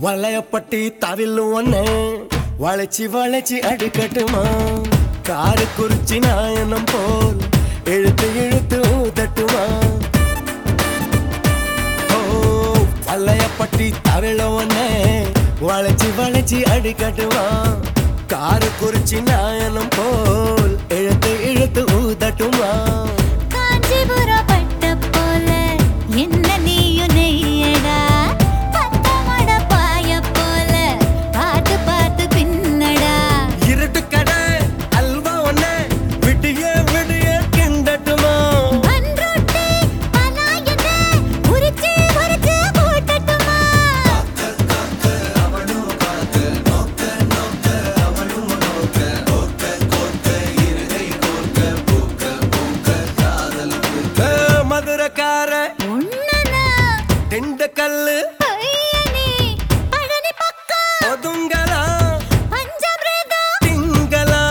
வளையப்பட்டி தவில்லு ஒண்ணு வளைச்சி வளைச்சி அடிக்கட்டுமா காரு குறிச்சி நாயனம் போல் இழுத்து இழுத்து ஊதட்டுமா ஓ வளையப்பட்டி தவிழ ஒண்ணு வளைச்சி வளைச்சி அடிக்கட்டுமா காரு குறிச்சி நாயனம் போல் இழுத்து இழுத்து ஊதட்டுமா காஞ்சிபுரம் பட்டு போல என்ன நீயும் நெய்யடா பத்தமட பாய போல பார்த்து பார்த்து பின்னடா இருட்டு கடை அல்வா ஒண்ணு விடிய விடிய கிண்டட்டுமா அன்றொட்டி பலாயன உரிச்சு உரிச்சு போட்டட்டுமா ஏ, மதுரக்கார உன்னனா திண்டுக்கல்லு பையனே பழனி பக்கம் ஒதுங்கலா பஞ்சபிரதம் திங்களா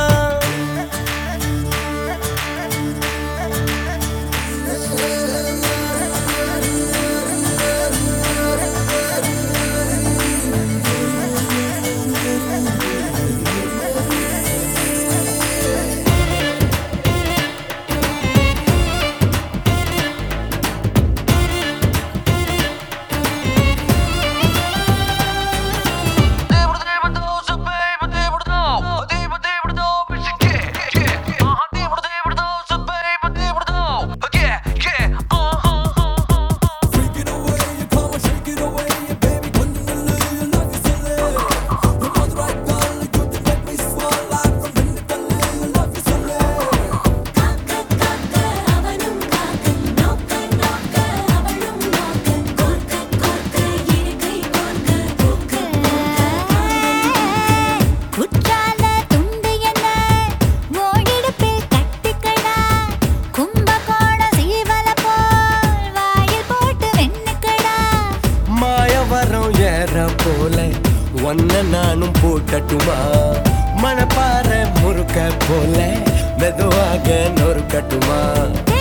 குற்றால துண்டு என்ன ஓடிடுப்பில் கட்டிக்கடா கும்பகோண சீவல போல் வாயில் போட்டு வெண்ணுக்கடா மாயவரம் ஏற போல ஒன்ன நானும் போட்டட்டுமா மணப்பாறை முறுக்க போல மெதுவாக நொறுக்கட்டுமா ஏ